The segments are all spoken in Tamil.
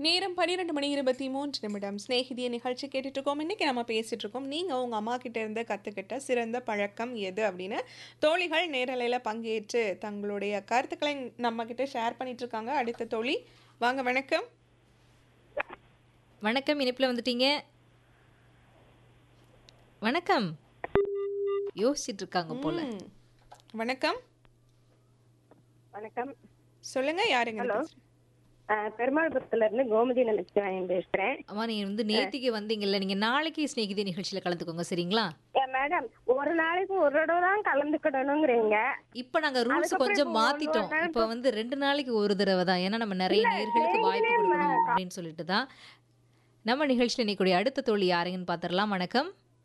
நேரம் பன்னிரெண்டு மணி இருபத்தி மூன்று நிமிடம் சிநேகிதிய நிகழ்ச்சி கேட்டுட்டு இருக்கோம் இன்னைக்கு நம்ம பேசிட்டு இருக்கோம் நீங்க உங்க அம்மா கிட்ட இருந்து கத்துக்கிட்ட சிறந்த பழக்கம் எது அப்படின்னு தோழிகள் நேரலையில பங்கேற்று தங்களுடைய கருத்துக்களை நம்ம கிட்ட ஷேர் பண்ணிட்டு இருக்காங்க அடுத்த தோழி வாங்க வணக்கம் வணக்கம் இணைப்பில் வந்துட்டீங்க வணக்கம் யோசிச்சுட்டு இருக்காங்க போல ம். வணக்கம் வணக்கம் சொல்லுங்க யாருங்க ஹலோ பெருமாள்புரத்துல இருந்து கோமதி நினைச்சேன் பேசுறேன் அம்மா நீங்க வந்து நேத்திக்கு வந்தீங்கல்ல நீங்க நாளைக்கு சிநேகிதி நிகழ்ச்சியில கலந்துக்கோங்க சரிங்களா ஏன் மேடம் ஒரு நாளைக்கு ஒரு தடவை தான் கலந்துக்கிடணுங்கிறீங்க இப்ப நாங்க ரூல்ஸ் அதுக்கப்புறம் கொஞ்சம் இப்போ ஒரு மாத்திட்டோம் நாள் இப்ப வந்து ரெண்டு நாளைக்கு ஒரு தடவை தான் ஏன்னா நம்ம நிறைய நேர்களுக்கு வாய்ப்பு கொடுக்கணும் அப்படின்னு சொல்லிட்டு தான் நம்ம நிகழ்ச்சியில இன்னைக்கு அடுத்த தோழி யாருங்கன்னு பாத்திரலாம் வணக்கம்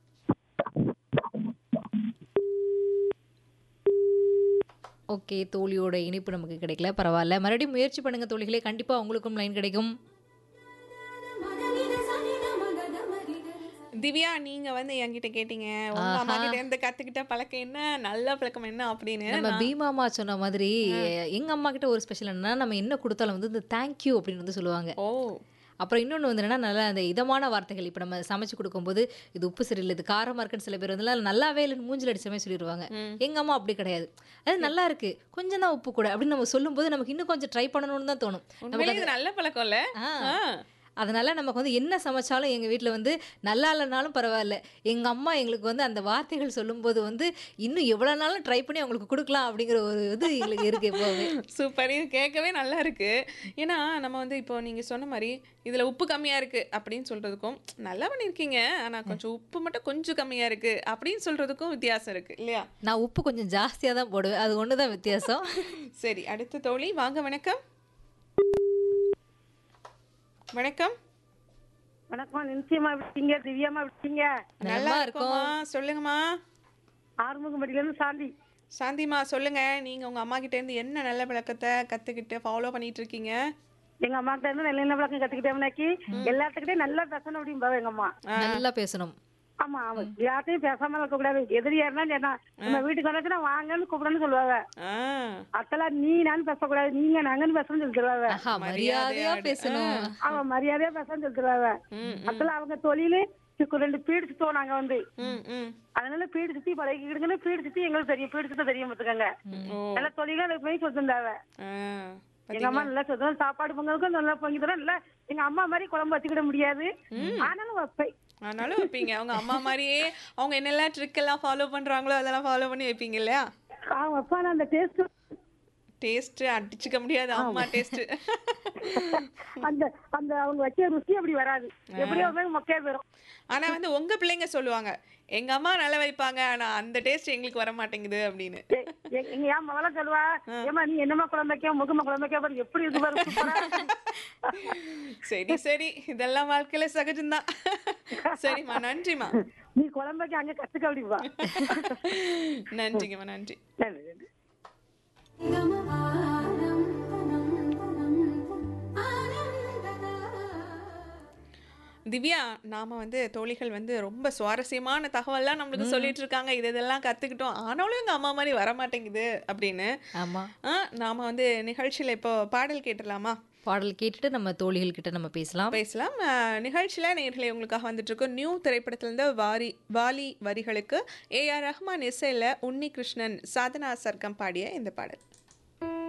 ஓகே தோழியோட இனிப்பு நமக்கு கிடைக்கல பரவாயில்ல மறுபடியும் முயற்சி பண்ணுங்க தோழிகளே கண்டிப்பா உங்களுக்கும் லைன் கிடைக்கும் திவ்யா நீங்க வந்து என்கிட்ட கேட்டீங்க உங்க அம்மா கிட்ட இருந்து கத்துக்கிட்ட பழக்கம் என்ன நல்ல பழக்கம் என்ன அப்படின்னு நம்ம பீமாமா சொன்ன மாதிரி எங்க அம்மா கிட்ட ஒரு ஸ்பெஷல் என்னன்னா நம்ம என்ன கொடுத்தாலும் வந்து இந்த தேங்க்யூ அப்படின்னு வந்து சொல்லுவாங்க ஓ அப்புறம் இன்னொன்று வந்து என்னன்னா நல்லா அந்த இதமான வார்த்தைகள் இப்போ நம்ம சமைச்சு கொடுக்கும்போது இது உப்பு சரியில்லை இது காரமாக இருக்குன்னு சில பேர் வந்து "இல்ல, நல்லாவே இல்லைன்னு மூஞ்சில் அடிச்ச மாதிரி சொல்லிடுவாங்க எங்கள் அம்மா அப்படி கிடையாது அது நல்லா இருக்கு கொஞ்சம் தான் உப்பு கூட அப்படின்னு நம்ம சொல்லும்போது நமக்கு இன்னும் கொஞ்சம் ட்ரை பண்ணணும்னு தான் தோணும் உண்மையிலே இது நல்ல பழக்கம் இல்ல ஆ. ஆ. அதனால நமக்கு வந்து என்ன சமைச்சாலும் எங்கள் வீட்டில் வந்து நல்லா இல்லைனாலும் பரவாயில்ல எங்கள் அம்மா எங்களுக்கு வந்து அந்த வார்த்தைகள் சொல்லும்போது வந்து இன்னும் எவ்வளோ நாளும் ட்ரை பண்ணி அவங்களுக்கு கொடுக்கலாம் அப்படிங்கிற ஒரு இது எங்களுக்கு இருக்கு எப்போவுமே சூப்பர் இது கேட்கவே நல்லா இருக்கு ஏன்னா நம்ம வந்து இப்போ நீங்க சொன்ன மாதிரி இதுல உப்பு கம்மியா இருக்கு அப்படின்னு சொல்றதுக்கும் நல்லா பண்ணிருக்கீங்க ஆனா கொஞ்சம் உப்பு மட்டும் கொஞ்சம் கம்மியா இருக்கு அப்படின்னு சொல்றதுக்கும் வித்தியாசம் இருக்கு இல்லையா நான் உப்பு கொஞ்சம் ஜாஸ்தியாக தான் போடுவேன் அது ஒன்று தான் வித்தியாசம் சரி அடுத்த தோழி வாங்க வணக்கம் வணக்கம் வணக்கம் நிச்சயமா விட்டீங்க திவ்யமா விட்டீங்க நல்லா இருக்கோமா சொல்லுங்கம்மா ஆறுமுகம்படியில இருந்து சாந்தி சாந்திமா சொல்லுங்க நீங்க உங்க அம்மா கிட்ட இருந்து என்ன நல்ல பழக்கத்தை கத்துக்கிட்டு ஃபாலோ பண்ணிட்டு இருக்கீங்க எங்க அம்மா கிட்ட இருந்து நல்ல நல்ல பழக்கம் கத்துக்கிட்டேன்னாக்கி எல்லாத்துக்கிட்டே நல்லா பேசணும் அப்படிம்பாவ எங்க அம்மா நல்லா பேசணும் ஆமா ஆமா யார்ட்டையும் பேசாம இருக்க கூடாது எதிரியா இருந்தா என்ன நம்ம வீட்டுக்கு வந்தாச்சுன்னா வாங்கன்னு கூப்பிடணும்னு சொல்லுவாங்க ஆ அத்தெல்லாம் நீ நான் பேசக்கூடாது நீங்க நாங்கன்னு பேசணும்னு சொல்லி தருவாங்க ஆஹா மரியாதையா பேசணும் அவன் மரியாதையா பேசணும்னு சொல்லி தருவாங்க அத்தெல்லாம் அவங்க தொழிலு இதுக்கு ரெண்டு பீடு சுத்தோம் நாங்க வந்து ம் ம் அதனால பீடு சுத்தி பழகிக்கிடுங்கன்னு பீடு சுத்தி எங்களுக்கு தெரியும் பீடு சுத்த தெரியும் பாத்துக்கங்க ஓ நல்ல தொழிலும் எனக்கு போய் சொல்லிருந்தாவ ஆ எங்க அம்மா நல்லா சொல்லுவோம் சாப்பாடு பொங்கலுக்கும் நல்லா பொங்கி தரோம் இல்ல எங்க அம்மா மாதிரி குழம்பு வச்சுக்கிட முடியாது ஆனாலும் வைப்பேன் ஆனாலும் வைப்பீங்க அவங்க அம்மா மாதிரியே அவங்க என்னெல்லாம் ட்ரிக் எல்லாம் ஃபாலோ பண்றாங்களோ அதெல்லாம் ஃபாலோ பண்ணி வைப்பீங்க இல்லையா ஆ வைப்பான் அந்த டேஸ்ட் டேஸ்ட் அடிச்சுக்க முடியாது அம்மா டேஸ்ட் அந்த அந்த அவங்க வச்ச ருசி அப்படி வராது எப்படியோ ஒரு மொக்கையா போயிடும் ஆனா வந்து உங்க பிள்ளைங்க சொல்லுவாங்க எங்க அம்மா நல்லா வைப்பாங்க ஆனா அந்த டேஸ்ட் எங்களுக்கு வர மாட்டேங்குது அப்படின்னு எ- எ- எங்க ஏன் முதல்ல சொல்லுவா ஏமா நீ என்னமா குழம்பு வைக்க முகமா குழம்பு வைக்க பாரு எப்படி இது பாரு சூப்பரா சரி சரி இதெல்லாம் வாழ்க்கையில சகஜம்தான் சரிம்மா நன்றிம்மா நீ குழம்பு வைக்க அங்க கத்துக்க அப்படிப்பா நன்றிங்கம்மா நன்றி நன்றி, நன்றி. திவ்யா நாம வந்து தோழிகள் வந்து ரொம்ப சுவாரஸ்யமான தகவல்லாம் நம்மளுக்கு சொல்லிட்டு இருக்காங்க இது இதெல்லாம் கத்துக்கிட்டோம் ஆனாலும் எங்க அம்மா மாதிரி வர மாட்டேங்குது அப்படின்னு ஆமா ஆ, நாம வந்து நிகழ்ச்சியில இப்போ பாடல் கேட்டுடலாமா பாடல் கேட்டுட்டு நம்ம தோழிகள் கிட்ட நம்ம பேசலாம் பேசலாம் ஆ, நிகழ்ச்சியில நேர்களை உங்களுக்காக வந்துட்டு இருக்கும் நியூ திரைப்படத்திலிருந்து வாரி வாலி வரிகளுக்கு ஏ ஆர் ரஹ்மான் இசையில உன்னி கிருஷ்ணன் சாதனா சர்க்கம் பாடிய இந்த பாடல்